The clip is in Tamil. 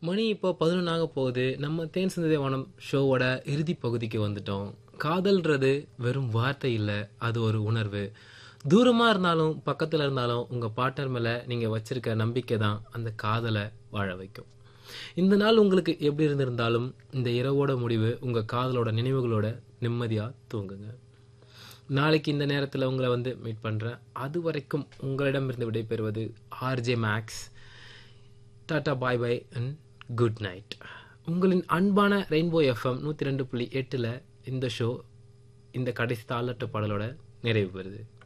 மணி இப்போ பதினொன்று ஆக போகுது நம்ம தேன் சிந்ததே வானம் ஷோவோட இறுதி பகுதிக்கு வந்துட்டோம் காதல்ன்றது வெறும் வார்த்தை இல்லை அது ஒரு உணர்வு தூரமாக இருந்தாலும் பக்கத்தில் இருந்தாலும் உங்கள் பார்ட்னர் மேலே நீங்கள் வச்சிருக்க நம்பிக்கை தான் அந்த காதலை வாழ வைக்கும் இந்த நாள் உங்களுக்கு எப்படி இருந்திருந்தாலும் இந்த இரவோட முடிவு உங்கள் காதலோட நினைவுகளோட நிம்மதியாக தூங்குங்க நாளைக்கு இந்த நேரத்தில் உங்களை வந்து மீட் பண்ணுறேன் அது வரைக்கும் உங்களிடமிருந்து விடைபெறுவது RJ Max tata bye bye and good night உங்களின் அன்பான ரெயின்போ எஃப்எம் நூற்றி ரெண்டு புள்ளி எட்டில் இந்த ஷோ இந்த கடைசி தாளட்ட பாடலோட நிறைவு பெறுது